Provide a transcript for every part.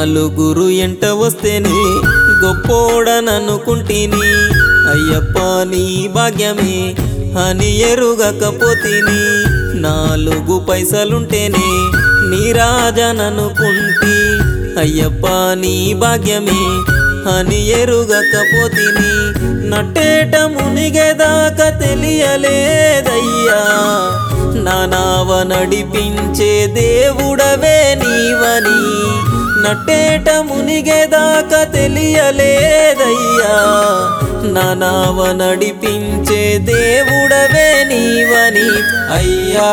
నలుగురు ఎంట వస్తేనే గొప్పోడననుకుంటిని అయ్యప్ప నీ భాగ్యమే అని ఎరుగకపోతిని నాలుగు పైసలుంటేనే నీ రాజననుకుంటి అయ్యప్ప నీ భాగ్యమే అని ఎరుగకపోతిని నట్టేట మునిగేదాకా తెలియలేదయ్యా నా నావ నడిపించే దేవుడవే నీవని నట్టేట మునిగేదాకా తెలియలేదయ్యా నా నావ నడిపించే దేవుడవే నీవని అయ్యా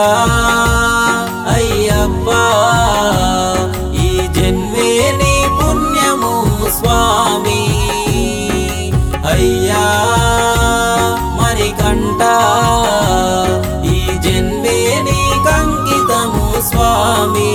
అయ్యప్పా ఈ జన్మే నీ పుణ్యము స్వామి అయ్యా మరికంట ఈ జన్మే నీ కంకితము స్వామి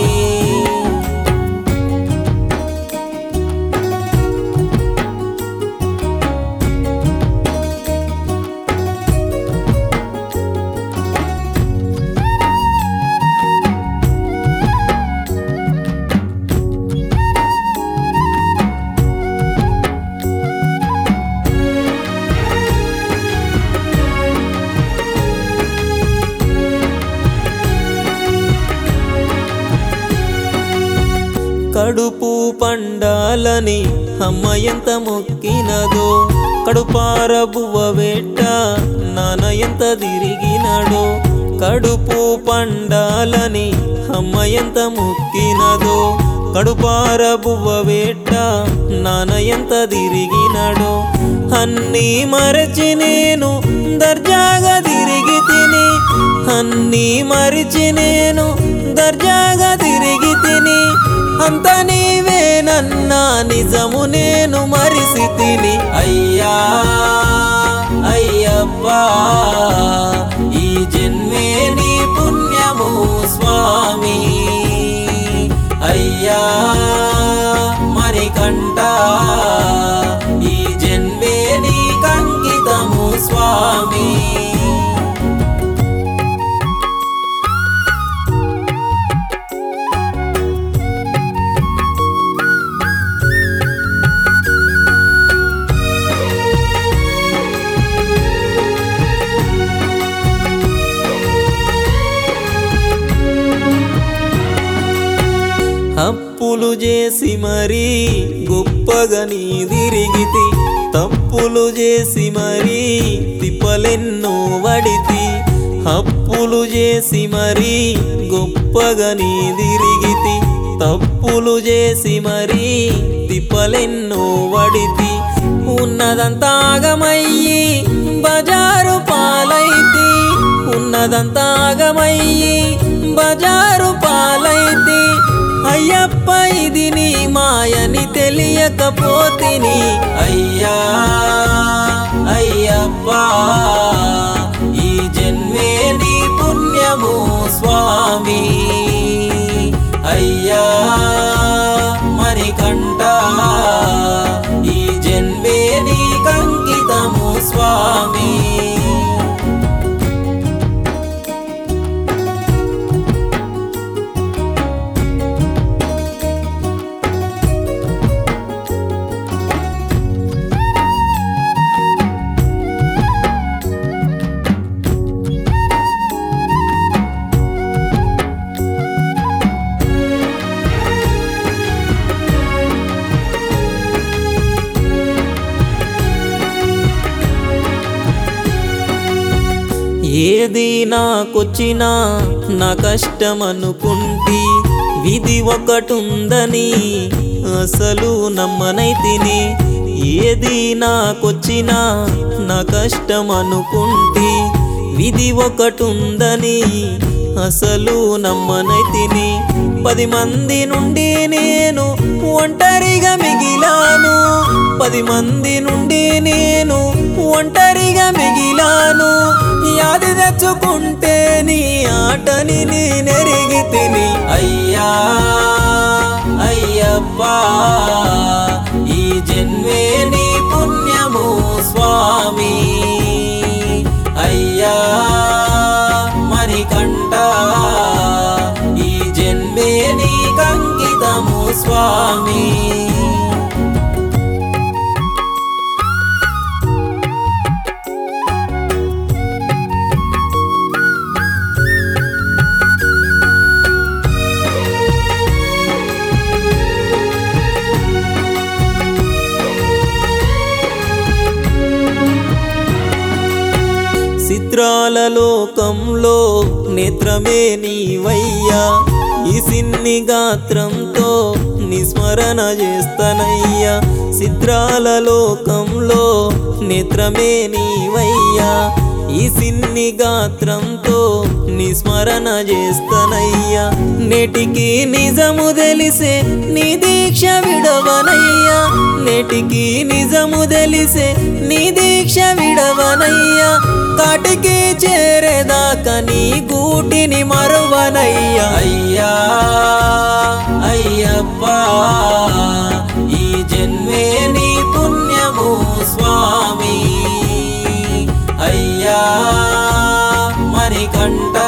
కడుపు పండాలని అమ్మ ఎంత మొక్కినదో కడుపార బువ్వ వెట్ట నాన్న ఎంత తిరిగినాడో కడుపు పండాలని అమ్మ ఎంత మొక్కినదో కడుపార బువ్వ వెట్ట నాన్న ఎంత తిరిగినాడో అన్నీ మరచి నేను దర్జాగా తిరిగి తిని అన్నీ మరిచి నేను దర్జాగా తిరిగి తిని అంత నీవేనన్నా నిజము నేను మరిసి తిని అయ్యా అయ్యప్పా ఈ జన్మే నీ పుణ్యము స్వామి అయ్యా మరికంట ఈ జన్మే నీ కంకితము స్వామి అప్పులు చేసి మరీ గొప్పగా నీ తిరిగితి తప్పులు చేసి మరీ తిప్పలెన్నో వడితి అప్పులు చేసి మరీ గొప్పగా నీ తిరిగితి తప్పులు చేసి మరీ తిప్పలెన్నో వడితి ఉన్నదంతా ఆగమయ్యి బజారు పాలైతి ఉన్నదంతా ఆగమయ్యి బజారు పాలైతి అయ్యప్ప ఇది నీ మాయని తెలియకపోతిని అయ్యా అయ్యప్ప ఈ జన్మే నీ పుణ్యము స్వామి అయ్యా మరికంట ఈ జన్మే నీ కంకితము స్వామి ఏది నాకొచ్చినా నా కష్టం అనుకుంటి విధి ఒకటుందని అసలు నమ్మనైతిని ఏది నాకొచ్చినా నా కష్టం అనుకుంటి విధి ఒకటుందని అసలు నమ్మనైతిని పది మంది నుండి నేను ఒంటరిగా మిగిలాను పది మంది నుండి నేను ఒంటరిగా మిగిలాను యాది తెచ్చుకుంటే నీ ఆటని నేనెరిగి తిని అయ్యా అయ్యప్పా ఈ జన్మే నీ పుణ్యము స్వామి అయ్యా మరికంట ఈ జన్మే నీ కంకితము స్వామి చిత్రాల లోకంలో నేత్రమే నీవయ్యా ఈ సిన్ని గాత్రంతో నిస్మరణ చేస్తనయ్యా చిత్రాల లోకంలో నేత్రమే నీవయ్యా ఈ సిన్ని గాత్రంతో నిస్మరణ చేస్తనయ్యా నేటికి నిజము తెలిసే నీ దీక్ష విడవనయ్యా నేటికి నిజము తెలిసే నీ దీక్ష విడవనయ్యా కాటికి చేరేదాకా నీ గూటిని మరువనయ్యా అయ్యా అయ్యప్పా ఈ జన్మే నీ పుణ్యము స్వామి అయ్యా మణికంఠ